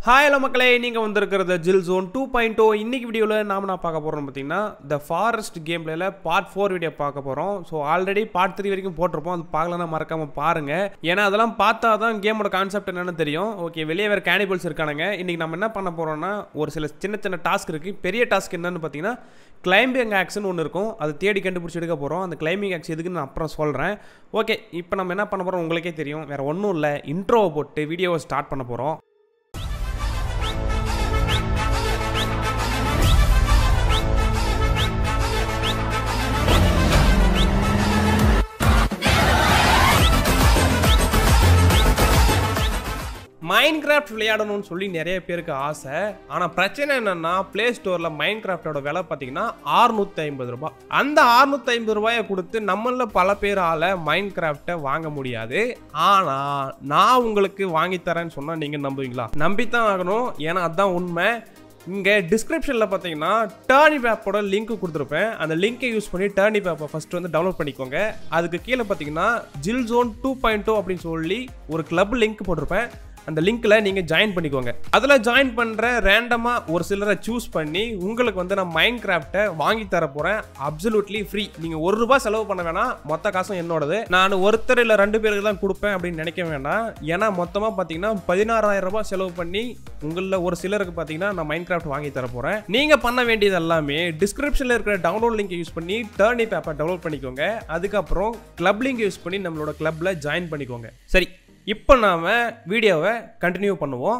hi hello மக்களே நீங்கள் வந்திருக்கிறது ஜில் ஜோன் டூ பாயிண்ட் டூ இன்னைக்கு வீடியோவில் நாம நான் பார்க்க போகிறோம் பார்த்தீங்கன்னா த ஃபாரஸ்ட் கேம் பிளேல பார்ட் ஃபோர் வீடியோ பார்க்க போகிறோம் ஸோ ஆல்ரெடி பார்ட் த்ரீ வரைக்கும் போட்டிருப்போம் அது பார்க்கலன்னா மறக்காமல் பாருங்கள் ஏன்னா அதெல்லாம் பார்த்தா தான் கேமோட கான்செப்ட் என்னன்னு தெரியும் ஓகே வெளியே வேறு கேனிபிள்ஸ் இருக்கானுங்க இன்றைக்கி நம்ம என்ன பண்ண போகிறோம்னா ஒரு சில சின்ன சின்ன டாஸ்க் இருக்குது பெரிய டாஸ்க் என்னன்னு பார்த்தீங்கன்னா கிளைம்பிங் ஆக்ஸ்னு ஒன்று இருக்கும் அதை தேடி கண்டுபிடிச்சி எடுக்க போகிறோம் அந்த கிளைம்பிங் ஆக்ஸ் எதுக்குன்னு நான் அப்புறம் சொல்கிறேன் ஓகே இப்போ நம்ம என்ன பண்ண போகிறோம் உங்களுக்கே தெரியும் வேறு ஒன்றும் இல்லை இன்ட்ரோவை போட்டு வீடியோவை ஸ்டார்ட் பண்ண போகிறோம் மைண்ட் கிராஃப்ட் விளையாடணும்னு சொல்லி நிறைய பேருக்கு ஆசை ஆனால் பிரச்சனை என்னன்னா ப்ளே ஸ்டோரில் மைண்ட் கிராஃப்டோட விலை பார்த்தீங்கன்னா ஆறுநூற்றி ஐம்பது ரூபாய் அந்த ஆறுநூற்றி ஐம்பது ரூபாயை கொடுத்து நம்மள பல பேரால் மைண்ட் கிராஃப்டை வாங்க முடியாது ஆனால் நான் உங்களுக்கு வாங்கி தரேன்னு சொன்னால் நீங்கள் நம்புவீங்களா நம்பித்தான் ஆகணும் ஏன்னா அதுதான் உண்மை இங்கே டிஸ்கிரிப்ஷனில் பார்த்தீங்கன்னா டர்னி பேப்போட லிங்க் கொடுத்துருப்பேன் அந்த லிங்கை யூஸ் பண்ணி டர்னி பேப்பை ஃபஸ்ட்டு வந்து டவுன்லோட் பண்ணிக்கோங்க அதுக்கு கீழே பார்த்தீங்கன்னா ஜில் ஜோன் டூ பாயிண்ட் டூ அப்படின்னு சொல்லி ஒரு கிளப் லிங்க் போட்டிருப்பேன் அந்த லிங்க்ல நீங்க ஜாயின் பண்ணிக்கோங்க அதுல ஜாயின் பண்ற ரேண்டமா ஒரு சிலரை சூஸ் பண்ணி உங்களுக்கு வந்து நான் மைண்ட் கிராஃப்டை வாங்கி தர போறேன் அப்சல்யூட்லி ஃப்ரீ நீங்க ஒரு ரூபாய் செலவு பண்ண வேணாம் மொத்த காசும் என்னோடது நான் ஒருத்தர் இல்ல ரெண்டு பேருக்கு தான் கொடுப்பேன் அப்படின்னு நினைக்க வேண்டாம் ஏன்னா மொத்தமா பாத்தீங்கன்னா பதினாறாயிரம் ரூபாய் செலவு பண்ணி உங்களில் ஒரு சிலருக்கு பார்த்தீங்கன்னா நான் மைண்ட் கிராஃப்ட் வாங்கி தர போகிறேன் நீங்கள் பண்ண வேண்டியது எல்லாமே டிஸ்கிரிப்ஷனில் இருக்கிற டவுன்லோட் லிங்க் யூஸ் பண்ணி டர்னி பேப்பர் டவுன்லோட் பண்ணிக்கோங்க அதுக்கப்புறம் கிளப் லிங்க் யூஸ் பண்ணி நம்மளோட கிளப்பில் ஜாயின் பண்ணிக்கோங்க சரி இப்போ நாம் வீடியோவை கண்டினியூ பண்ணுவோம்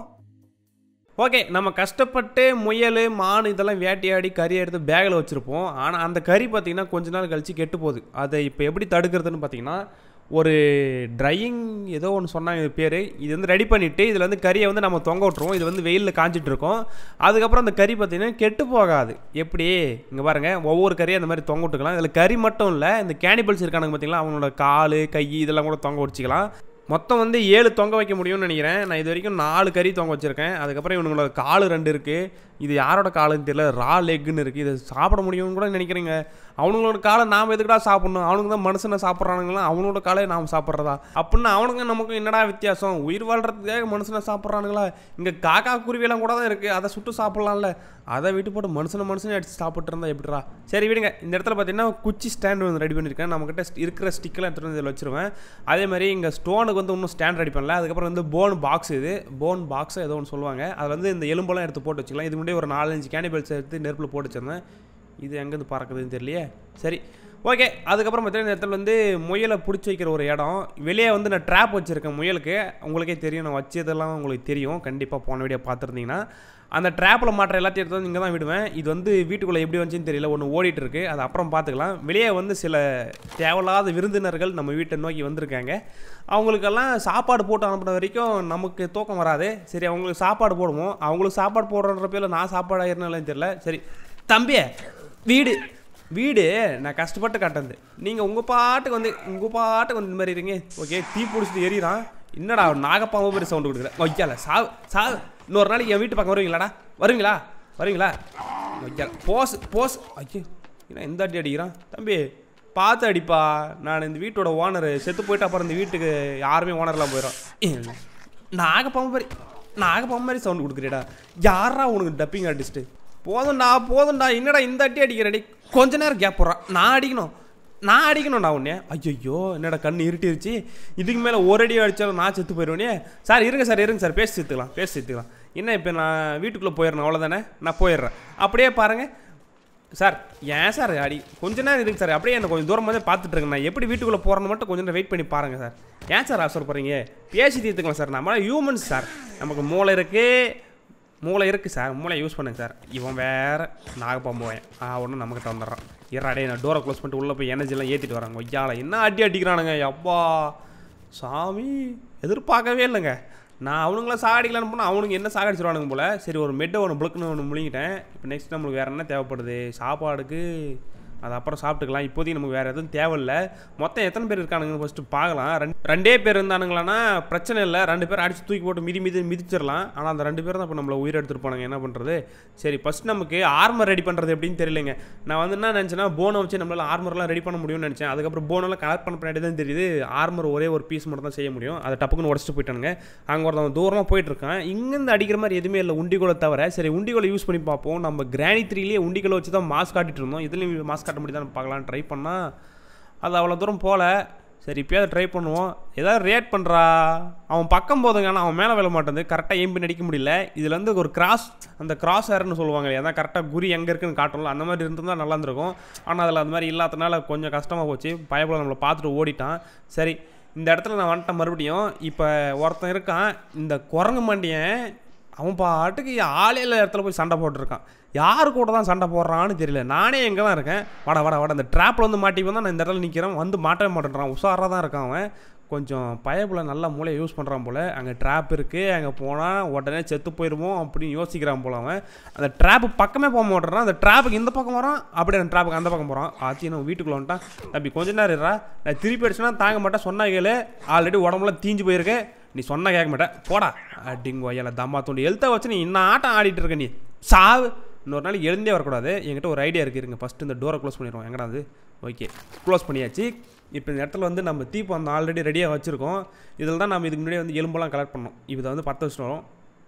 ஓகே நம்ம கஷ்டப்பட்டு முயல் மான் இதெல்லாம் வேட்டையாடி கறி எடுத்து பேக்கில் வச்சுருப்போம் ஆனால் அந்த கறி பார்த்திங்கன்னா கொஞ்ச நாள் கழித்து கெட்டு போகுது அதை இப்போ எப்படி தடுக்கிறதுன்னு பார்த்தீங்கன்னா ஒரு ட்ரையிங் ஏதோ ஒன்று சொன்னாங்க இது பேர் இது வந்து ரெடி பண்ணிவிட்டு இதில் வந்து கறியை வந்து நம்ம தொங்க விட்ருவோம் இது வந்து வெயிலில் காஞ்சிட்டு இருக்கோம் அதுக்கப்புறம் அந்த கறி பார்த்திங்கன்னா கெட்டு போகாது எப்படி இங்கே பாருங்கள் ஒவ்வொரு கறியும் அந்த மாதிரி தொங்க விட்டுக்கலாம் இதில் கறி மட்டும் இல்லை இந்த கேனிபல்ஸ் இருக்கானுங்க பார்த்தீங்களா அவங்களோட கால் கை இதெல்லாம் கூட தொங்க வச்சுக்கலாம் மொத்தம் வந்து ஏழு தொங்க வைக்க முடியும்னு நினைக்கிறேன் நான் இது வரைக்கும் நாலு கறி தொங்க வச்சுருக்கேன் அதுக்கப்புறம் இவனுங்களோட கால் ரெண்டு இருக்குது இது யாரோட காலுன்னு தெரியல ரா லெக்குன்னு இருக்குது இதை சாப்பிட முடியும்னு கூட நினைக்கிறேங்க அவனுங்களோட காலை நாம் எதுக்குடா சாப்பிடணும் அவனுங்க தான் மனுஷனை சாப்பிட்றானுங்களா அவனோட காலை நாம் சாப்பிட்றதா அப்படின்னா அவனுங்க நமக்கு என்னடா வித்தியாசம் உயிர் வாழ்கிறதுக்காக மனுஷனை சாப்பிட்றானுங்களா இங்கே காக்கா குருவியெல்லாம் கூட தான் இருக்குது அதை சுட்டு சாப்பிட்லாம்ல அதை விட்டு போட்டு மனுஷனை மனுஷனே அடிச்சு சாப்பிட்டு இருந்தா எப்படிடா சரி விடுங்க இந்த இடத்துல பார்த்தீங்கன்னா குச்சி ஸ்டாண்ட் வந்து ரெடி பண்ணியிருக்கேன் நம்மக்கிட்ட இருக்கிற ஸ்டிக்கெல்லாம் எடுத்துகிட்டு வந்து இதில் வச்சிருவேன் அதே மாதிரி இங்கே ஸ்டோனுக்கு வந்து இன்னும் ஸ்டாண்ட் ரெடி பண்ணல அதுக்கப்புறம் வந்து போன் பாக்ஸ் இது போன் பாக்ஸ் ஏதோ ஒன்று சொல்லுவாங்க அதில் வந்து இந்த எலும்பெல்லாம் எடுத்து போட்டு வச்சுக்கலாம் இது முன்னாடி ஒரு நாலஞ்சு கேண்டிபல்ஸ் எடுத்து நெருப்பில் போட்டு வச்சிருந்தேன் இது எங்கேருந்து பறக்குதுன்னு தெரியலையே சரி ஓகே அதுக்கப்புறம் பார்த்தீங்கன்னா இந்த இடத்துல வந்து முயலை பிடிச்சி வைக்கிற ஒரு இடம் வெளியே வந்து நான் ட்ராப் வச்சுருக்கேன் முயலுக்கு உங்களுக்கே தெரியும் நான் வச்சதெல்லாம் உங்களுக்கு தெரியும் கண்டிப்பாக போன வீடியோ பார்த்துருந்தீங்கன்னா அந்த ட்ராப்பில் மாட்டுற எல்லாத்தையும் எடுத்து வந்து இங்கே தான் விடுவேன் இது வந்து வீட்டுக்குள்ளே எப்படி வந்துச்சுன்னு தெரியல ஒன்று ஓடிட்டு இருக்கு அது அப்புறம் பார்த்துக்கலாம் வெளியே வந்து சில தேவையில்லாத விருந்தினர்கள் நம்ம வீட்டை நோக்கி வந்திருக்காங்க அவங்களுக்கெல்லாம் சாப்பாடு போட்டு அனுப்புன வரைக்கும் நமக்கு தூக்கம் வராது சரி அவங்களுக்கு சாப்பாடு போடுவோம் அவங்களுக்கு சாப்பாடு போடுறன்ற பேரில் நான் சாப்பாடு ஆயிருந்தாலும் தெரியல சரி தம்பியே வீடு வீடு நான் கஷ்டப்பட்டு கட்டது நீங்கள் உங்கள் பாட்டுக்கு வந்து உங்கள் பாட்டுக்கு வந்து இந்த மாதிரி இருங்க ஓகே தீ பிடிச்சிட்டு எறிகிறான் என்னடா நாகப்பாம்பு மாதிரி சவுண்டு கொடுக்குறேன் வைக்கல சா சா இன்னொரு நாளைக்கு என் வீட்டு பக்கம் வருவீங்களாடா வருவீங்களா வருவீங்களா வைக்கல போஸ் போஸ் ஐயோ என்ன எந்த அடி அடிக்கிறான் தம்பி பார்த்து அடிப்பா நான் இந்த வீட்டோட ஓனர் செத்து போயிட்டு அப்புறம் இந்த வீட்டுக்கு யாருமே ஓனர்லாம் போயிடும் நாகப்பாம்பு மாதிரி நாகப்பாம்பு மாதிரி சவுண்டு கொடுக்குறேடா யாரா உனக்கு டப்பிங் ஆர்டிஸ்ட்டு போதும்டா போதும்டா என்னடா இந்த அடி அடிக்கிறடி கொஞ்ச நேரம் கேப் போடுறான் நான் அடிக்கணும் நான் அடிக்கணும்டா உன்னே ஐயோ என்னடா கண் இருட்டிருச்சு இதுக்கு மேலே ஒரு அடி அடித்தாலும் நான் செத்து போயிடுவேனே சார் இருங்க சார் இருங்க சார் பேசி செத்துக்கலாம் பேசி செத்துக்கலாம் என்ன இப்போ நான் வீட்டுக்குள்ளே போயிடுறேன் அவ்வளோதானே நான் போயிடுறேன் அப்படியே பாருங்கள் சார் ஏன் சார் அடி கொஞ்ச நேரம் இருக்கு சார் அப்படியே என்ன கொஞ்சம் தூரம் வந்து பார்த்துட்டு இருக்கேன் நான் எப்படி வீட்டுக்குள்ளே போகிறேன்னு மட்டும் கொஞ்சம் நேரம் வெயிட் பண்ணி பாருங்கள் சார் ஏன் சார் அவசரப்படுறீங்க பேசி தீர்த்துக்கலாம் சார் நம்ம ஹியூமன்ஸ் சார் நமக்கு மூளை இருக்குது மூளை இருக்குது சார் மூளை யூஸ் பண்ணுங்க சார் இவன் வேற நாகப்பாம்போயன் ஆ ஒன்று நம்மக்கிட்ட வந்துடுறான் இறாடே நான் டோரை க்ளோஸ் பண்ணிட்டு உள்ளே போய் எனர்ஜிலாம் ஏற்றிட்டு வராங்க ஒய்யால என்ன அடி அடிக்கிறானுங்க அப்பா சாமி எதிர்பார்க்கவே இல்லைங்க நான் அவனுங்கள சாகடிக்கலான்னு போனால் அவனுங்க என்ன சாகடிச்சிருவானுங்க போல் சரி ஒரு மெட்டை ஒன்று புளுக்குன்னு ஒன்று முழுங்கிட்டேன் இப்போ நெக்ஸ்ட் நம்மளுக்கு வேறு என்ன தேவைப்படுது சாப்பாடுக்கு அது அப்புறம் சாப்பிட்டுக்கலாம் இப்போதைக்கு நமக்கு வேறு எதுவும் தேவையில்ல மொத்தம் எத்தனை பேர் இருக்கானுங்கன்னு ஃபஸ்ட்டு பார்க்கலாம் ரெண்டு ரெண்டே பேர் இருந்தானுங்களான்னா பிரச்சனை இல்லை ரெண்டு பேர் அடிச்சு தூக்கி போட்டு மிதி மிதி மிதிச்சிடலாம் ஆனால் அந்த ரெண்டு பேர் தான் இப்போ நம்மளை உயிர் எடுத்துகிட்டு போனாங்க என்ன பண்ணுறது சரி ஃபஸ்ட் நமக்கு ஆர்மர் ரெடி பண்ணுறது எப்படின்னு தெரியலைங்க நான் வந்து என்ன நினச்சேன்னா போனை வச்சு நம்மளால் ஆர்மர்லாம் ரெடி பண்ண முடியும்னு நினச்சேன் அதுக்கப்புறம் போனெல்லாம் கலெக்ட் பண்ண பின்னாடி தான் தெரியுது ஆர்மர் ஒரே ஒரு பீஸ் மட்டும் தான் செய்ய முடியும் அதை டப்புக்குன்னு உடச்சிட்டு போயிட்டானுங்க அங்கே ஒருத்தவன் தூரமாக போயிட்டு இருக்கான் இங்கேருந்து அடிக்கிற மாதிரி எதுவுமே இல்லை உண்டிகோலை தவிர சரி உண்டிகோலை யூஸ் பண்ணி பார்ப்போம் நம்ம கிராணி த்ரீலேயே உண்டிகோலை வச்சு தான் மாஸ்க் காட்டிட்டு இருந்தோம் இதுலேயும் மாஸ்க் காட்ட முடியுதான்னு பார்க்கலாம் ட்ரை பண்ணால் அது அவ்வளோ தூரம் போகல சரி இப்போயாவது ட்ரை பண்ணுவோம் ஏதாவது ரேட் பண்ணுறா அவன் பக்கம் போதுங்க ஆனால் அவன் மேலே விழ மாட்டேங்குது கரெக்டாக எய்ம் பண்ணி அடிக்க முடியல இதில் வந்து ஒரு கிராஸ் அந்த கிராஸ் ஏர்னு சொல்லுவாங்க இல்லையா அதான் கரெக்டாக குறி எங்கே இருக்குன்னு காட்டணும் அந்த மாதிரி இருந்திருந்தால் நல்லா இருந்திருக்கும் ஆனால் அதில் அந்த மாதிரி இல்லாதனால கொஞ்சம் கஷ்டமாக போச்சு பயப்பட நம்மளை பார்த்துட்டு ஓடிட்டான் சரி இந்த இடத்துல நான் வந்துட்டேன் மறுபடியும் இப்போ ஒருத்தன் இருக்கான் இந்த குரங்கு மண்டியன் அவன் பாட்டுக்கு ஆளே இல்லாத இடத்துல போய் சண்டை போட்டுருக்கான் யார் கூட தான் சண்டை போடுறான்னு தெரியல நானே எங்கே தான் இருக்கேன் வாடா வாடா வாடா இந்த ட்ராப்பில் வந்து மாட்டி வந்தால் நான் இந்த இடத்துல நிற்கிறேன் வந்து மாட்டவே மாட்டேன்றான் உஷாராக தான் இருக்கான் அவன் கொஞ்சம் பயப்புல நல்லா மூளையை யூஸ் பண்ணுறான் போல் அங்கே ட்ராப் இருக்குது அங்கே போனால் உடனே செத்து போயிடுவோம் அப்படின்னு யோசிக்கிறான் போல அவன் அந்த ட்ராப்பு பக்கமே போக மாட்டேறான் அந்த ட்ராப்புக்கு இந்த பக்கம் வரான் அப்படியே அந்த ட்ராப்புக்கு அந்த பக்கம் போகிறான் ஆச்சு நான் வீட்டுக்குள்ளே வந்துட்டான் அப்படி கொஞ்ச நேரம் இருறா நான் திருப்பி அடிச்சுனா தாங்க மாட்டேன் சொன்னா கேளு ஆல்ரெடி உடம்புல தீஞ்சு போயிருக்கு நீ சொன்ன கேட்க மாட்டேன் போடா அப்படிங்க ஐயால தம்மா தூண்டி எழுத்த வச்சு நீ இன்னும் ஆட்டம் ஆடிட்டு இருக்க நீ சாவு இன்னொரு நாளைக்கு எழுந்தே வரக்கூடாது என்கிட்ட ஒரு ஐடியா இருக்குது இருங்க ஃபஸ்ட்டு இந்த டோரை க்ளோஸ் பண்ணிடுவோம் எங்கடா அது ஓகே க்ளோஸ் பண்ணியாச்சு இப்போ இந்த இடத்துல வந்து நம்ம தீப்பந்தம் ஆல்ரெடி ரெடியாக வச்சுருக்கோம் இதில் தான் நம்ம இதுக்கு முன்னாடி வந்து எலும்பெல்லாம் கலெக்ட் பண்ணோம் இப்போ இதை வந்து பற்ற வச்சுட்டு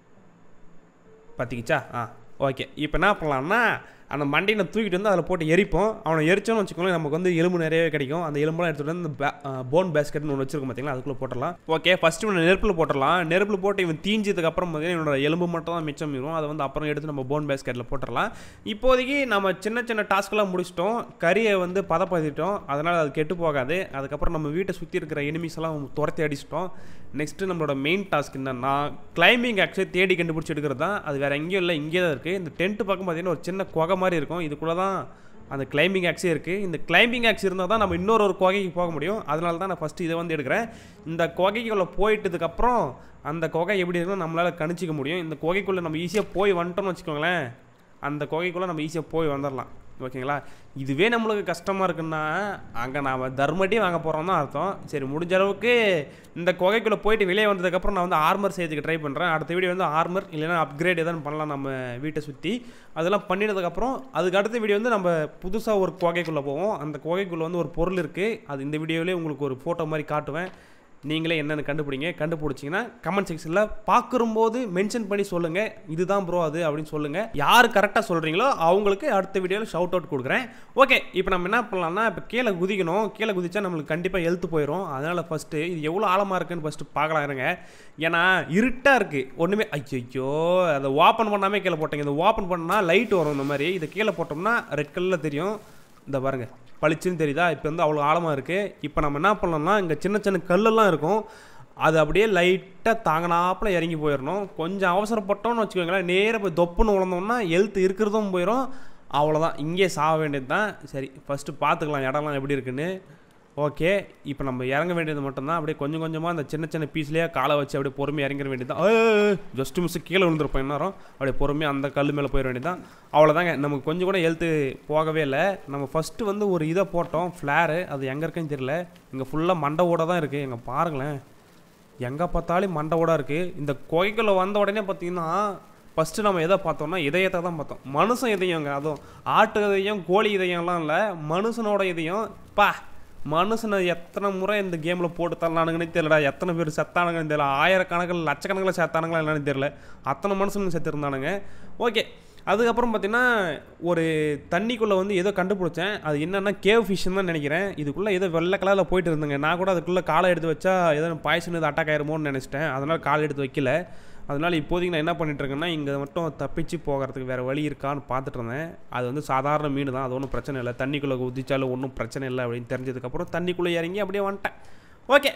பற்றிக்கிச்சா ஆ ஓகே இப்போ என்ன பண்ணலாம்னா அந்த மண்டையை தூக்கிட்டு வந்து அதில் போட்டு எரிப்போம் அவனை எரிச்சோன்னு வச்சுக்கோங்களேன் நமக்கு வந்து எலும்பு நிறையவே கிடைக்கும் அந்த எலும்பெல்லாம் எடுத்துகிட்டு வந்து இந்த போன் பேஸ்கெட்னு ஒன்று வச்சிருக்கோம் பார்த்தீங்களா அதுக்குள்ளே போட்டுடலாம் ஓகே ஃபஸ்ட்டு இவனை நெருப்பில் போட்டுடலாம் நெருப்பில் போட்டு இவன் தீஞ்சதுக்கு அப்புறம் பார்த்தீங்கன்னா இவனோட எலும்பு மட்டும் தான் மிச்சம் இருக்கும் அதை வந்து அப்புறம் எடுத்து நம்ம போன் பேஸ்கெட்டில் போட்டுடலாம் இப்போதைக்கு நம்ம சின்ன சின்ன டாஸ்க்கெல்லாம் முடிச்சிட்டோம் கறியை வந்து பதப்படுத்திட்டோம் அதனால் அது கெட்டு போகாது அதுக்கப்புறம் நம்ம வீட்டை சுற்றி இருக்கிற எனிமீஸ் எல்லாம் துரத்தி அடிச்சிட்டோம் நெக்ஸ்ட்டு நம்மளோட மெயின் டாஸ்க் என்னன்னா கிளைம்பிங் ஆக்சுவலி தேடி கண்டுபிடிச்சி எடுக்கிறது தான் அது வேறு எங்கேயும் இல்லை இங்கே தான் இருக்குது இந்த டென்ட் பக்கம் பார்த்தீங்கன்னா ஒரு சின்ன குகை மாதிரி இருக்கும் இதுக்குள்ளே தான் அந்த கிளைம்பிங் ஆக்ஸே இருக்குது இந்த கிளைம்பிங் ஆக்ஸ் இருந்தால் தான் நம்ம இன்னொரு ஒரு குகைக்கு போக முடியும் அதனால தான் நான் ஃபஸ்ட்டு இதை வந்து எடுக்கிறேன் இந்த குகைக்குள்ளே போயிட்டதுக்கப்புறம் அந்த குகை எப்படி இருக்குன்னு நம்மளால் கணிச்சிக்க முடியும் இந்த குகைக்குள்ளே நம்ம ஈஸியாக போய் வந்துட்டோம்னு வச்சுக்கோங்களேன் அந்த குகைக்குள்ளே நம்ம ஈஸியாக போய் வந்துடலாம் ஓகேங்களா இதுவே நம்மளுக்கு கஷ்டமாக இருக்குன்னா அங்கே நாம் தர்மட்டி வாங்க போகிறோம் தான் அர்த்தம் சரி முடிஞ்ச அளவுக்கு இந்த குகைக்குள்ளே போயிட்டு வெளியே வந்ததுக்கப்புறம் நான் வந்து ஆர்மர் செய்யறதுக்கு ட்ரை பண்ணுறேன் அடுத்த வீடியோ வந்து ஆர்மர் இல்லைன்னா அப்கிரேட் எதாவது பண்ணலாம் நம்ம வீட்டை சுற்றி அதெல்லாம் பண்ணினதுக்கப்புறம் அதுக்கு அடுத்த வீடியோ வந்து நம்ம புதுசாக ஒரு குகைக்குள்ளே போவோம் அந்த குகைக்குள்ளே வந்து ஒரு பொருள் இருக்குது அது இந்த வீடியோவிலே உங்களுக்கு ஒரு ஃபோட்டோ மாதிரி காட்டுவேன் நீங்களே என்னென்னு கண்டுபிடிங்க கண்டுபிடிச்சிங்கன்னா கமெண்ட் செக்ஷனில் பார்க்கும்போது மென்ஷன் பண்ணி சொல்லுங்கள் இதுதான் ப்ரோ அது அப்படின்னு சொல்லுங்கள் யார் கரெக்டாக சொல்கிறீங்களோ அவங்களுக்கு அடுத்த வீடியோவில் ஷவுட் அவுட் கொடுக்குறேன் ஓகே இப்போ நம்ம என்ன பண்ணலாம்னா இப்போ கீழே குதிக்கணும் கீழே குதிச்சா நம்மளுக்கு கண்டிப்பாக எழுத்து போயிடும் அதனால் ஃபஸ்ட்டு இது எவ்வளோ ஆழமாக இருக்குன்னு ஃபஸ்ட்டு பார்க்கலாம் இருங்க ஏன்னா இருட்டாக இருக்குது ஒன்றுமே ஐயோ அதை ஓப்பன் பண்ணாமே கீழே போட்டீங்க இந்த ஓப்பன் பண்ணால் லைட் வரும் இந்த மாதிரி இதை கீழே போட்டோம்னா ரெட் கலரில் தெரியும் இந்த பாருங்க பளிச்சுன்னு தெரியுதா இப்போ வந்து அவ்வளோ ஆழமாக இருக்குது இப்போ நம்ம என்ன பண்ணோம்னா இங்கே சின்ன சின்ன கல்லெல்லாம் இருக்கும் அது அப்படியே லைட்டாக தாங்கினாப்புல இறங்கி போயிடணும் கொஞ்சம் அவசரப்பட்டோம்னு வச்சுக்கோங்களேன் நேராக போய் தொப்புன்னு விழுந்தோம்னா எழுத்து இருக்கிறதும் போயிடும் அவ்வளோதான் இங்கே சாக வேண்டியது தான் சரி ஃபஸ்ட்டு பார்த்துக்கலாம் இடம்லாம் எப்படி இருக்குன்னு ஓகே இப்போ நம்ம இறங்க வேண்டியது மட்டும்தான் அப்படியே கொஞ்சம் கொஞ்சமாக அந்த சின்ன சின்ன பீஸ்லேயே காலை வச்சு அப்படியே பொறுமையாக இறங்கிற வேண்டியது தான் ஜஸ்ட் மிஸ் கீழே விழுந்திருப்போம் இன்னும் அப்படியே பொறுமையாக அந்த கல் மேலே போயிட வேண்டியது தான் அவ்வளோதாங்க நமக்கு கொஞ்சம் கூட எழுத்து போகவே இல்லை நம்ம ஃபஸ்ட்டு வந்து ஒரு இதை போட்டோம் ஃப்ளேரு அது எங்கே இருக்குன்னு தெரியல இங்கே ஃபுல்லாக மண்டை ஓட தான் இருக்குது எங்கே பாருங்களேன் எங்கே பார்த்தாலும் மண்டை ஓட இருக்குது இந்த குகைக்குள்ளே வந்த உடனே பார்த்தீங்கன்னா ஃபஸ்ட்டு நம்ம எதை பார்த்தோம்னா இதயத்தை தான் பார்த்தோம் மனுஷன் இதயங்க அதுவும் ஆட்டு இதயம் கோழி இதயம்லாம் இல்லை மனுஷனோட இதயம் பா மனுஷனை எத்தனை முறை இந்த கேமில் போட்டு தரலானுங்கன்னே தெரியலடா எத்தனை பேர் செத்தானுங்கன்னு தெரியல ஆயிரக்கணக்கில் லட்சக்கணக்கில் செத்தானுங்களா என்னன்னு தெரியல அத்தனை மனுஷனுங்க செத்துருந்தானுங்க ஓகே அதுக்கப்புறம் பார்த்தீங்கன்னா ஒரு தண்ணிக்குள்ளே வந்து ஏதோ கண்டுபிடிச்சேன் அது என்னென்னா கேவ் ஃபிஷ்ஷுன்னு தான் நினைக்கிறேன் இதுக்குள்ளே ஏதோ வெள்ளை கலரில் போயிட்டு இருந்தேங்க நான் கூட அதுக்குள்ளே காலை எடுத்து வச்சா ஏதோ பாய்சன் இது அட்டாக் ஆயிருமோன்னு நினச்சிட்டேன் அதனால் காலை எடுத்து வைக்கல அதனால் இப்போதைக்கு நான் என்ன பண்ணிட்டு இருக்கேன்னா இங்கே மட்டும் தப்பிச்சு போகிறதுக்கு வேறு வழி இருக்கான்னு பார்த்துட்டு இருந்தேன் அது வந்து சாதாரண மீன் தான் அது ஒன்றும் பிரச்சனை இல்லை தண்ணிக்குள்ளே குதிச்சாலும் ஒன்றும் பிரச்சனை இல்லை அப்படின்னு தெரிஞ்சதுக்கப்புறம் தண்ணிக்குள்ளே இறங்கி அப்படியே வந்துட்டேன் ஓகே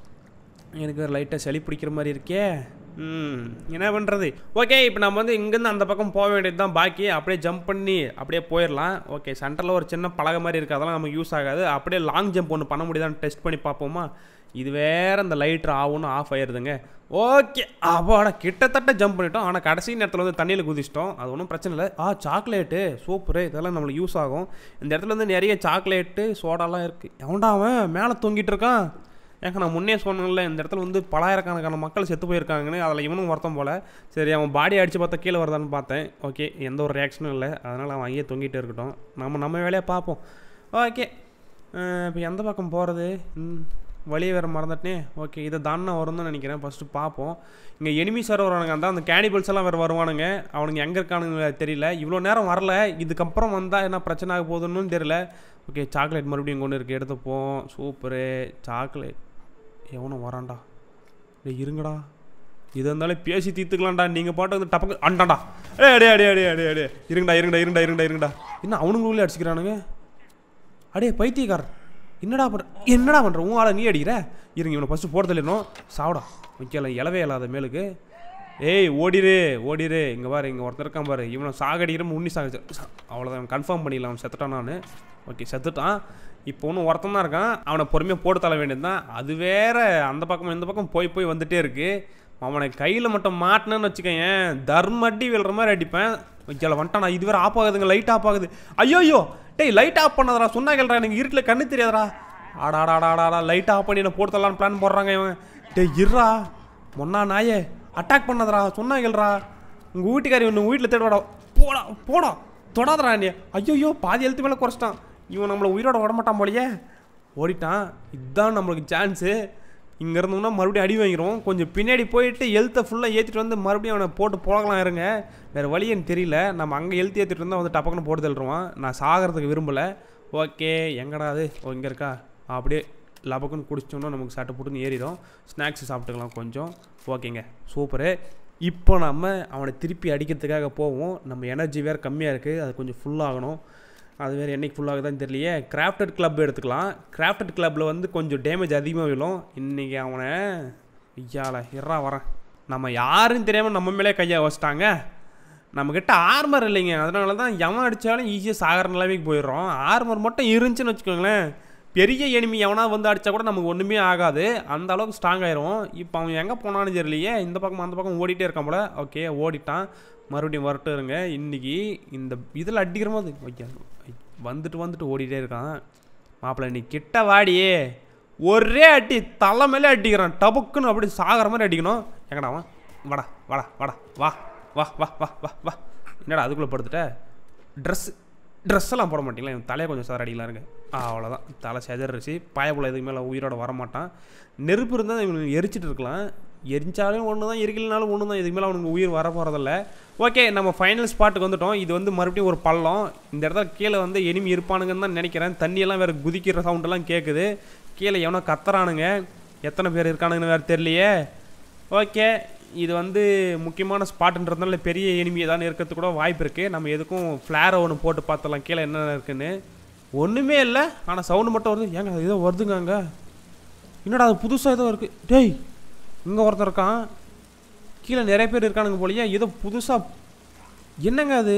எனக்கு லைட்டாக சளி பிடிக்கிற மாதிரி இருக்கே ம் என்ன பண்ணுறது ஓகே இப்போ நம்ம வந்து இங்கேருந்து அந்த பக்கம் போக வேண்டியது தான் பாக்கி அப்படியே ஜம்ப் பண்ணி அப்படியே போயிடலாம் ஓகே சென்டரில் ஒரு சின்ன பலகை மாதிரி இருக்குது அதெல்லாம் நமக்கு யூஸ் ஆகாது அப்படியே லாங் ஜம்ப் ஒன்று பண்ண முடியுதான்னு டெஸ்ட் பண்ணி பார்ப்போமா இது வேற இந்த லைட்ரு ஆகும்னு ஆஃப் ஆயிருதுங்க ஓகே அப்பாடா கிட்டத்தட்ட ஜம்ப் பண்ணிட்டோம் ஆனால் கடைசி நேரத்தில் வந்து தண்ணியில் குதிச்சிட்டோம் அது ஒன்றும் பிரச்சனை இல்லை ஆ சாக்லேட்டு சூப்பரு இதெல்லாம் நம்மளுக்கு யூஸ் ஆகும் இந்த இடத்துல வந்து நிறைய சாக்லேட்டு சோடாலாம் இருக்குது எவன்டா அவன் மேலே தொங்கிட்டு இருக்கான் ஏங்க நான் முன்னே சொன்னேன்ல இந்த இடத்துல வந்து பலாயிரக்கணக்கான மக்கள் செத்து போயிருக்காங்கன்னு அதில் இவனும் ஒருத்தன் போல சரி அவன் பாடி அடித்து பார்த்தா கீழே வருதான்னு பார்த்தேன் ஓகே எந்த ஒரு ரியாக்ஷனும் இல்லை அதனால் அவன் அங்கேயே தொங்கிட்டு இருக்கட்டும் நம்ம நம்ம வேலையை பார்ப்போம் ஓகே இப்போ எந்த பக்கம் போகிறது வழியை வேறு மறந்துட்டனே ஓகே இதை தானே வரும்னு தான் நினைக்கிறேன் ஃபஸ்ட்டு பார்ப்போம் இங்கே எனிமிஸ் வேறு வருவானுங்க அந்த அந்த கேனிபல்ஸ் எல்லாம் வேறு வருவானுங்க அவனுங்க எங்கே இருக்கானுங்க தெரியல இவ்வளோ நேரம் வரல இதுக்கப்புறம் வந்தால் என்ன பிரச்சனை ஆக போகுதுன்னு தெரியல ஓகே சாக்லேட் மறுபடியும் கொண்டு இருக்கு எடுத்துப்போம் சூப்பரு சாக்லேட் எவனும் வரான்டா டேய் இருங்கடா இது இருந்தாலும் பேசி தீர்த்துக்கலாம்டா நீங்கள் பாட்டு வந்து டப்பக்கு அண்டாடா ஏ அடே அடே அடே அடே அடே இருங்கடா இருங்கடா இருங்கடா இருங்கடா இருங்கடா என்ன அவனுங்களுக்குள்ளே அடிச்சுக்கிறானுங்க அடே பைத்தியக்கார் என்னடா பண்ற என்னடா பண்ணுற உன் ஆளை நீ அடிக்கிற இருங்க இவனை ஃபஸ்ட்டு போட தள்ளிடணும் சாவடா முக்கியம் இலவே இல்லாத மேலுக்கு ஏய் ஓடிரு ஓடிரு இங்கே பாரு இங்கே ஒருத்தர் இருக்கான் பாரு இவனை சாகடிக்கிறோம் உன்னி சாக அவ்வளோதான் கன்ஃபார்ம் பண்ணிடலாம் அவன் செத்துட்டான் நான் ஓகே செத்துட்டான் இப்போ ஒன்றும் ஒருத்தன் தான் இருக்கான் அவனை பொறுமையாக போட்டு தள்ள வேண்டியது தான் அது வேற அந்த பக்கம் இந்த பக்கம் போய் போய் வந்துட்டே இருக்கு அவனை கையில் மட்டும் மாட்டினேன்னு வச்சுக்கேன் தர்மட்டி விழுற மாதிரி அடிப்பேன் வைக்கல வந்துட்டான் இது வேற ஆஃப் ஆகுதுங்க லைட் ஆஃப் ஆகுது ஐயோ டேய் லைட் ஆஃப் பண்ணதடா சொன்னா கேள்றா எனக்கு இருட்டில் கண்ணு தெரியாதடா ஆடாடாடாடாடா லைட் ஆஃப் பண்ணி என்ன போட்டு தரலான்னு பிளான் போடுறாங்க இவன் டேய் இருடா மொன்னா நாயே அட்டாக் பண்ணதடா சொன்னா கேள்றா உங்கள் வீட்டுக்காரி ஒன்று வீட்டில் தேடுவாடா போடா போடா தொடாதடா நீ ஐயோ பாதி எழுத்து மேலே குறைச்சிட்டான் இவன் நம்மளை உயிரோட விடமாட்டான் போலயே ஓடிட்டான் இதுதான் நம்மளுக்கு சான்ஸு இங்கே இருந்தோம்னா மறுபடியும் அடி வாங்கிடுவோம் கொஞ்சம் பின்னாடி போயிட்டு எழுத்தை ஃபுல்லாக ஏற்றிட்டு வந்து மறுபடியும் அவனை போட்டு போகலாம் இருங்க வேறு வழி எனக்கு தெரியல நம்ம அங்கே எழுத்து ஏற்றிட்டு இருந்தால் வந்து டப்பக்குன்னு போட்டு தள்ளுருவான் நான் சாகிறதுக்கு விரும்பலை ஓகே எங்கடா அது ஓ இங்கே இருக்கா அப்படியே லபக்குன்னு குடிச்சோம்னா நமக்கு சட்டை போட்டுன்னு ஏறிடும் ஸ்நாக்ஸ் சாப்பிட்டுக்கலாம் கொஞ்சம் ஓகேங்க சூப்பரு இப்போ நம்ம அவனை திருப்பி அடிக்கிறதுக்காக போவோம் நம்ம எனர்ஜி வேறு கம்மியாக இருக்குது அது கொஞ்சம் ஃபுல்லாகணும் அது வேறு என்னைக்கு ஃபுல்லாகுதான்னு தெரியலையே கிராஃப்டட் கிளப் எடுத்துக்கலாம் கிராஃப்டட் கிளப்பில் வந்து கொஞ்சம் டேமேஜ் அதிகமாக விழும் இன்றைக்கி அவனை ஐயால இறா வரேன் நம்ம யாருன்னு தெரியாமல் நம்ம மேலே கையை வச்சிட்டாங்க நம்மக்கிட்ட ஆர்மர் இல்லைங்க அதனால தான் எவன் அடித்தாலும் ஈஸியாக சாகிற நிலைமைக்கு போயிடுறோம் ஆர்மர் மட்டும் இருந்துச்சுன்னு வச்சுக்கோங்களேன் பெரிய எனிமி எவனா வந்து அடித்தா கூட நமக்கு ஒன்றுமே ஆகாது அந்த அளவுக்கு ஸ்ட்ராங் ஆயிரும் இப்போ அவன் எங்கே போனான்னு தெரியலையே இந்த பக்கம் அந்த பக்கம் ஓடிட்டே இருக்கான் போல ஓகே ஓடிட்டான் மறுபடியும் வரட்டு இருங்க இன்னைக்கு இந்த இதில் அடிக்கிற போது ஓகே வந்துட்டு வந்துட்டு ஓடிட்டே இருக்கான் மாப்பிள்ளை நீ கிட்ட வாடியே ஒரே அடி தலை மேலே அடிக்கிறான் டபுக்குன்னு அப்படி சாகிற மாதிரி அடிக்கணும் எங்கடா அவன் வாடா வாடா வாடா வா வா வா வா வா வா என்னடா அதுக்குள்ளே படுத்துட்ட ட்ரெஸ் ட்ரெஸ் எல்லாம் போட மாட்டீங்களா இவன் தலையை கொஞ்சம் சார் அடிக்கலாம் இருங்க ஆ அவ்வளோதான் தலை செதறிச்சு பாயப்புள்ள இதுக்கு மேலே உயிரோட வரமாட்டான் நெருப்பு இருந்தால் இவனுக்கு எரிச்சிட்டு இருக்கலாம் எரிஞ்சாலும் ஒன்று தான் எரிக்கலனாலும் ஒன்று தான் இதுக்கு மேலே அவனுக்கு உயிர் வர போகிறதில்ல ஓகே நம்ம ஃபைனல் ஸ்பாட்டுக்கு வந்துட்டோம் இது வந்து மறுபடியும் ஒரு பள்ளம் இந்த இடத்துல கீழே வந்து எனிமி இருப்பானுங்கன்னு தான் நினைக்கிறேன் தண்ணியெல்லாம் வேறு குதிக்கிற சவுண்டெல்லாம் கேட்குது கீழே எவனோ கத்துறானுங்க எத்தனை பேர் இருக்கானுங்கன்னு வேறு தெரியலையே ஓகே இது வந்து முக்கியமான ஸ்பாட்டுன்றதுனால பெரிய எனிமி ஏதாவது இருக்கிறதுக்கு கூட வாய்ப்பு இருக்குது நம்ம எதுக்கும் ஃப்ளேரை ஒன்று போட்டு பார்த்தலாம் கீழே என்னென்ன இருக்குன்னு ஒன்றுமே இல்லை ஆனால் சவுண்டு மட்டும் வருது ஏங்க அது ஏதோ வருதுங்க அங்கே என்னடா அது புதுசாக ஏதோ இருக்குது டேய் இங்கே ஒருத்தன் இருக்கான் கீழே நிறைய பேர் இருக்கானுங்க போலயே ஏதோ புதுசாக என்னங்க அது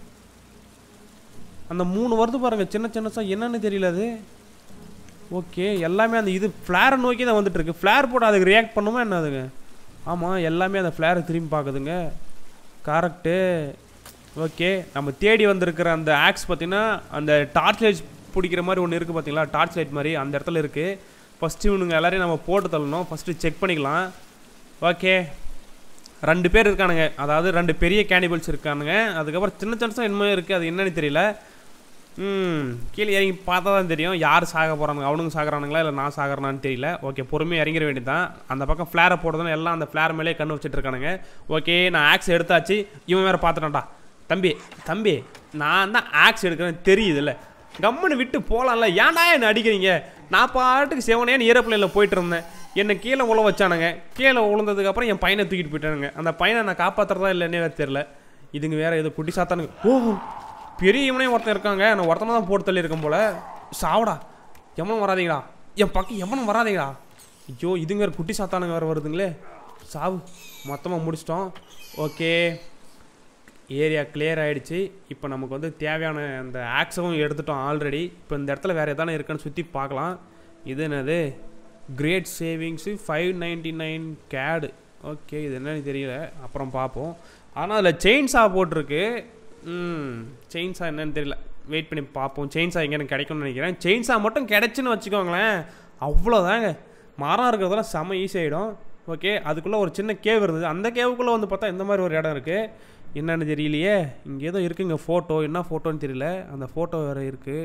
அந்த மூணு வருது பாருங்க சின்ன சின்னசா என்னன்னு தெரியல அது ஓகே எல்லாமே அந்த இது ஃப்ளேரை நோக்கி தான் வந்துட்டு இருக்கு ஃப்ளேர் போட்டு அதுக்கு ரியாக்ட் பண்ணுமா என்ன அதுங்க ஆமாம் எல்லாமே அந்த ஃப்ளேரை திரும்பி பார்க்குதுங்க கரெக்டு ஓகே நம்ம தேடி வந்திருக்கிற அந்த ஆக்ஸ் பார்த்தீங்கன்னா அந்த டார்ச் லைட் பிடிக்கிற மாதிரி ஒன்று இருக்குது பார்த்தீங்களா டார்ச் லைட் மாதிரி அந்த இடத்துல இருக்குது ஃபஸ்ட்டு இவனுங்க எல்லாரையும் நம்ம போட்டு தள்ளணும் ஃபஸ்ட்டு செக் பண்ணிக்கலாம் ஓகே ரெண்டு பேர் இருக்கானுங்க அதாவது ரெண்டு பெரிய கேனிபல்ஸ் இருக்கானுங்க அதுக்கப்புறம் சின்ன சின்னசாக என்னமோ இருக்குது அது என்னன்னு தெரியல ம் கீழே இறங்கி பார்த்தா தான் தெரியும் யார் சாக போகிறானுங்க அவனுங்க சாகுறானுங்களா இல்லை நான் சாகுறானான்னு தெரியல ஓகே பொறுமையாக இறங்கிட வேண்டியதுதான் அந்த பக்கம் ஃப்ளேரை போடுறதுன்னு எல்லாம் அந்த ஃப்ளேர் மேலே கண்ணு வச்சுட்டு இருக்கானுங்க ஓகே நான் ஆக்ஸ் எடுத்தாச்சு இவன் வேறு பார்த்துட்டான்டா தம்பி தம்பி நான் தான் ஆக்ஸ் எடுக்கிறேன்னு தெரியுதுல்ல கம்முன்னு விட்டு போகலாம்ல ஏன்டா என்ன அடிக்கிறீங்க நான் பாட்டுக்கு செவனேன்னு ஏரோப்ளேனில் போயிட்டு இருந்தேன் என்னை கீழே உழ வச்சானுங்க கீழே உளுந்ததுக்கப்புறம் என் பையனை தூக்கிட்டு போயிட்டானுங்க அந்த பையனை நான் காப்பாற்றுறதா இல்லைன்னே வேறு தெரில இதுங்க வேறு ஏதோ குட்டி சாத்தானுங்க ஓ பெரிய இவனே ஒருத்தன் இருக்காங்க நான் ஒருத்தனை தான் போட்டு தள்ளி இருக்கேன் போல சாவடா எவனும் வராதீங்களா என் பக்கம் எவனும் வராதீங்களா ஐயோ இதுங்க வேறு குட்டி சாத்தானுங்க வேறு வருதுங்களே சாவு மொத்தமாக முடிச்சிட்டோம் ஓகே ஏரியா கிளியர் ஆகிடுச்சு இப்போ நமக்கு வந்து தேவையான அந்த ஆக்ஸவும் எடுத்துட்டோம் ஆல்ரெடி இப்போ இந்த இடத்துல வேறு எதானே இருக்கான்னு சுற்றி பார்க்கலாம் இது என்னது great savings five ninety nine கேடு ஓகே இது என்னன்னு தெரியல அப்புறம் பார்ப்போம் ஆனால் அதில் செயின்ஸா போட்டிருக்கு ம் செயின்ஸா என்னன்னு தெரியல வெயிட் பண்ணி பார்ப்போம் செயின்ஸா எங்கேன்னு கிடைக்கும்னு நினைக்கிறேன் செயின்ஸா மட்டும் கிடைச்சுன்னு வச்சுக்கோங்களேன் அவ்வளோதாங்க மரம் இருக்கிறதெல்லாம் செம ஈஸி ஆகிடும் ஓகே அதுக்குள்ளே ஒரு சின்ன கேவ் இருந்தது அந்த கேவுக்குள்ளே வந்து பார்த்தா இந்த மாதிரி ஒரு இடம் இருக்குது என்னன்னு தெரியலையே இங்கே ஏதோ இருக்குங்க ஃபோட்டோ என்ன ஃபோட்டோன்னு தெரியல அந்த ஃபோட்டோ வேறு இருக்குது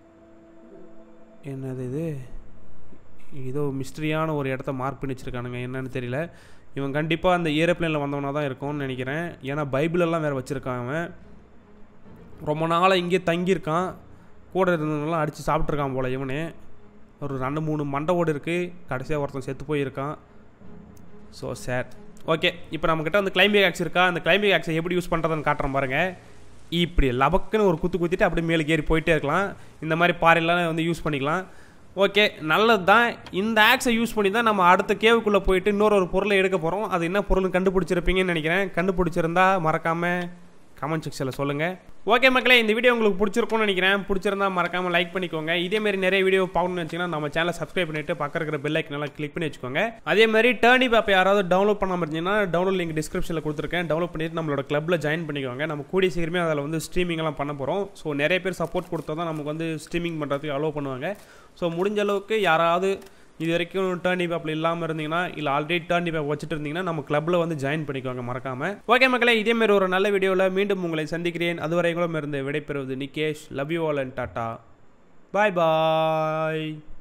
என்னது இது ஏதோ மிஸ்ட்ரியான ஒரு இடத்த மார்க் பண்ணி வச்சுருக்கானுங்க என்னன்னு தெரியல இவன் கண்டிப்பாக அந்த ஏரோப்ளேனில் வந்தவனா தான் இருக்கும்னு நினைக்கிறேன் ஏன்னா பைபிளெல்லாம் வேறு வச்சுருக்கான் அவன் ரொம்ப நாளாக இங்கே தங்கியிருக்கான் கூட இருந்தவங்களாம் அடித்து சாப்பிட்ருக்கான் போல் இவனே ஒரு ரெண்டு மூணு மண்டை ஓடு இருக்குது கடைசியாக ஒருத்தன் செத்து போயிருக்கான் ஸோ சேட் ஓகே இப்போ நம்மக்கிட்ட வந்து கிளைம்பிங் ஆக்ஸ் இருக்கா அந்த கிளைம்பிங் ஆக்ஸை எப்படி யூஸ் பண்ணுறதுன்னு காட்டுறேன் பாருங்கள் இப்படி லபக்குன்னு ஒரு குத்து குத்திட்டு அப்படியே மேலே ஏறி போயிட்டே இருக்கலாம் இந்த மாதிரி பாறையெல்லாம் வந்து யூஸ் பண்ணிக்கலாம் ஓகே நல்லது தான் இந்த ஆக்ஸை யூஸ் பண்ணி தான் நம்ம அடுத்த கேவுக்குள்ளே போயிட்டு இன்னொரு ஒரு பொருளை எடுக்க போகிறோம் அது என்ன பொருள்னு கண்டுபிடிச்சிருப்பீங்கன்னு நினைக்கிறேன் கண்டுபிடிச்சிருந்தா மறக்காமல் கமெண்ட் செக்ஷனில் சொல்லுங்கள் ஓகே மக்களே இந்த வீடியோ உங்களுக்கு பிடிச்சிருக்கும்னு நினைக்கிறேன் பிடிச்சிருந்தா மறக்காமல் லைக் பண்ணிக்கோங்க இதே மாதிரி நிறைய வீடியோ பார்க்கணும்னு நினச்சிங்கன்னா நம்ம சேனலை சப்ஸ்கிரைப் பண்ணிட்டு பக்கம் இருக்கிற பெல் ஐக்கன் எல்லாம் கிளிக் பண்ணி வச்சுக்கோங்க அதே மாதிரி டேர்னி ஆப் யாராவது டவுன்லோட் பண்ணாமல் இருந்தீங்கன்னா டவுன்லோட் லிங்க் டிஸ்கிரிப்ஷனில் கொடுத்துருக்கேன் டவுன்லோட் பண்ணிட்டு நம்மளோட கிளப்பில் ஜாயின் பண்ணிக்கோங்க நம்ம கூடிய சீக்கிரமே அதில் வந்து ஸ்ட்ரீமிங் எல்லாம் பண்ண போகிறோம் ஸோ நிறைய பேர் சப்போர்ட் கொடுத்தா தான் நமக்கு வந்து ஸ்ட்ரீமிங் பண்ணுறதுக்கு அலோவ் பண்ணுவாங்க ஸோ முடிஞ்ச அளவுக்கு யாராவது இது வரைக்கும் டேர்னி பேப்பில் இல்லாமல் இருந்தீங்கன்னா இல்லை ஆல்ரெடி டேர்னி பேப் வச்சுட்டு இருந்தீங்கன்னா நம்ம கிளப்பில் வந்து ஜாயின் பண்ணிக்கோங்க மறக்காம ஓகே மக்களே இதே மாதிரி ஒரு நல்ல வீடியோவில் மீண்டும் உங்களை சந்திக்கிறேன் அதுவரைக்கும் இருந்து விடைபெறுவது Nikesh love you all and tata bye bye